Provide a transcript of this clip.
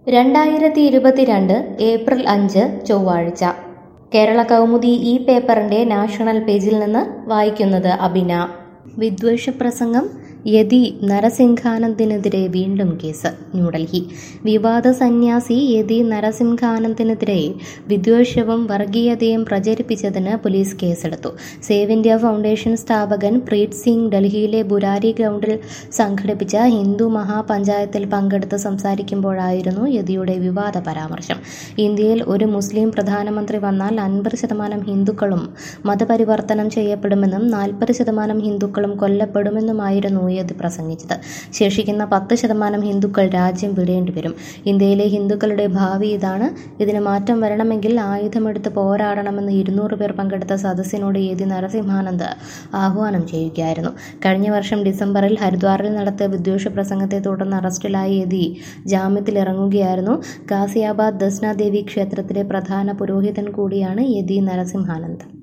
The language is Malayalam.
രണ്ടായിരത്തി ഇരുപത്തിരണ്ട് ഏപ്രിൽ അഞ്ച് ചൊവ്വാഴ്ച കേരള കൗമുദി ഈ പേപ്പറിന്റെ നാഷണൽ പേജിൽ നിന്ന് വായിക്കുന്നത് അബിന വിദ്വേഷ പ്രസംഗം യതി നരസിംഹാനന്ദിനെതിരെ വീണ്ടും കേസ് ന്യൂഡൽഹി വിവാദ സന്യാസി യതി നരസിംഹാനന്ദിനെതിരെ വിദ്വേഷവും വർഗീയതയും പ്രചരിപ്പിച്ചതിന് പോലീസ് കേസെടുത്തു സേവ് ഇന്ത്യ ഫൗണ്ടേഷൻ സ്ഥാപകൻ പ്രീത് സിംഗ് ഡൽഹിയിലെ ബുരാരി ഗ്രൗണ്ടിൽ സംഘടിപ്പിച്ച ഹിന്ദു മഹാപഞ്ചായത്തിൽ പങ്കെടുത്ത് സംസാരിക്കുമ്പോഴായിരുന്നു യതിയുടെ വിവാദ പരാമർശം ഇന്ത്യയിൽ ഒരു മുസ്ലിം പ്രധാനമന്ത്രി വന്നാൽ അൻപത് ശതമാനം ഹിന്ദുക്കളും മതപരിവർത്തനം ചെയ്യപ്പെടുമെന്നും നാൽപ്പത് ശതമാനം ഹിന്ദുക്കളും കൊല്ലപ്പെടുമെന്നുമായിരുന്നു യതി പ്രസംഗിച്ചത് ശേഷിക്കുന്ന പത്ത് ശതമാനം ഹിന്ദുക്കൾ രാജ്യം വിടേണ്ടി വരും ഇന്ത്യയിലെ ഹിന്ദുക്കളുടെ ഭാവി ഇതാണ് ഇതിന് മാറ്റം വരണമെങ്കിൽ ആയുധമെടുത്ത് പോരാടണമെന്ന് ഇരുന്നൂറ് പേർ പങ്കെടുത്ത സദസ്സിനോട് യതി നരസിംഹാനന്ദ് ആഹ്വാനം ചെയ്യുകയായിരുന്നു കഴിഞ്ഞ വർഷം ഡിസംബറിൽ ഹരിദ്വാറിൽ നടത്തിയ വിദ്വേഷ പ്രസംഗത്തെ തുടർന്ന് അറസ്റ്റിലായ യതി ജാമ്യത്തിലിറങ്ങുകയായിരുന്നു ഗാസിയാബാദ് ദസ്ന ദേവി ക്ഷേത്രത്തിലെ പ്രധാന പുരോഹിതൻ കൂടിയാണ് യതി നരസിംഹാനന്ദ്